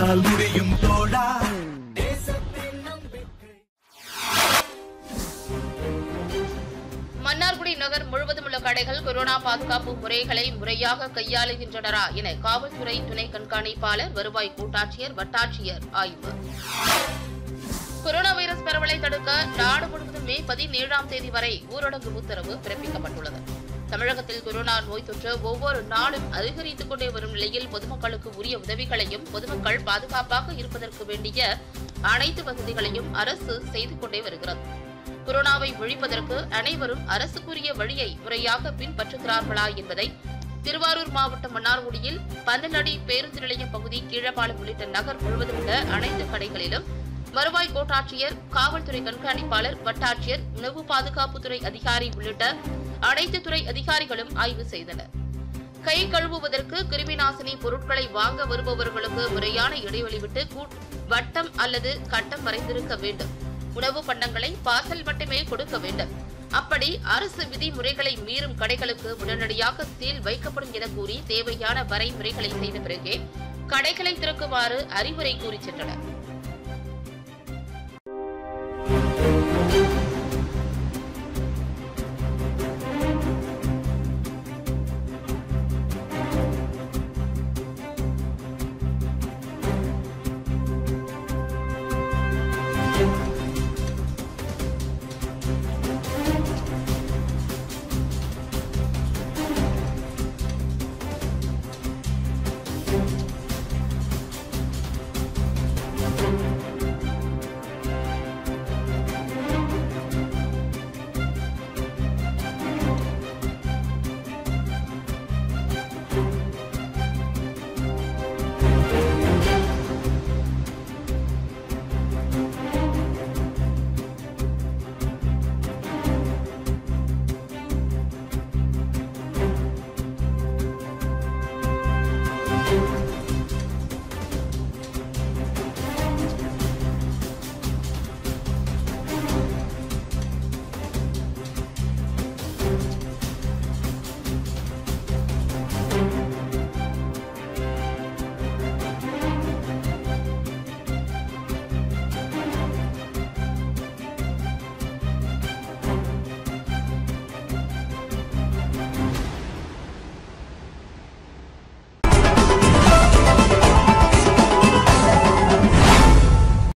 உன்னால் முடியும் தோழா மன்னார்குடி நகர் முழுவதும் உள்ள கடைகள் கொரோனா பாதுகாப்பு முறைகளை முறையாக கையாளுகின்றனரா என காவல்துறை துணை கண்காணிப்பாளர் வருவாய் கூட்டாட்சியர் வட்டாட்சியர் ஆய்வு கொரோனா வைரஸ் பரவலை தடுக்க நாடு முழுவதும் மே பதினேழாம் தேதி வரை ஊரடங்கு உத்தரவு பிறப்பிக்கப்பட்டுள்ளது தமிழகத்தில் கொரோனா நோய் தொற்று ஒவ்வொரு நாளும் அதிகரித்துக் கொண்டே வரும் நிலையில் பொதுமக்களுக்கு உரிய உதவிகளையும் பொதுமக்கள் பாதுகாப்பாக இருப்பதற்கு வேண்டிய அனைத்து வசதிகளையும் அரசு செய்து கொண்டே வருகிறது கொரோனாவை ஒழிப்பதற்கு அனைவரும் அரசுக்குரிய வழியை முறையாக பின்பற்றுகிறார்களா என்பதை திருவாரூர் மாவட்டம் மன்னார்குடியில் பந்தலடி பேருந்து நிலையம் பகுதி கீழப்பாலம் உள்ளிட்ட நகர் முழுவதும் உள்ள அனைத்து கடைகளிலும் வருவாய் கோட்டாட்சியர் காவல்துறை கண்காணிப்பாளர் வட்டாட்சியர் உணவு பாதுகாப்புத்துறை அதிகாரி உள்ளிட்ட அனைத்து துறை அதிகாரிகளும் ஆய்வு செய்தனர் கை கழுவுவதற்கு கிருமி நாசினி பொருட்களை வாங்க வருபவர்களுக்கு முறையான இடைவெளி விட்டு கூட்- வட்டம் அல்லது கட்டம் வரைந்திருக்க வேண்டும் உணவு பண்டங்களை பார்சல் மட்டுமே கொடுக்க வேண்டும் அப்படி அரசு விதிமுறைகளை மீறும் கடைகளுக்கு உடனடியாக சீல் வைக்கப்படும் என கூறி தேவையான வரைமுறைகளை செய்த பிறகே கடைகளை திறக்குமாறு அறிவுரை கூறி சென்றனர்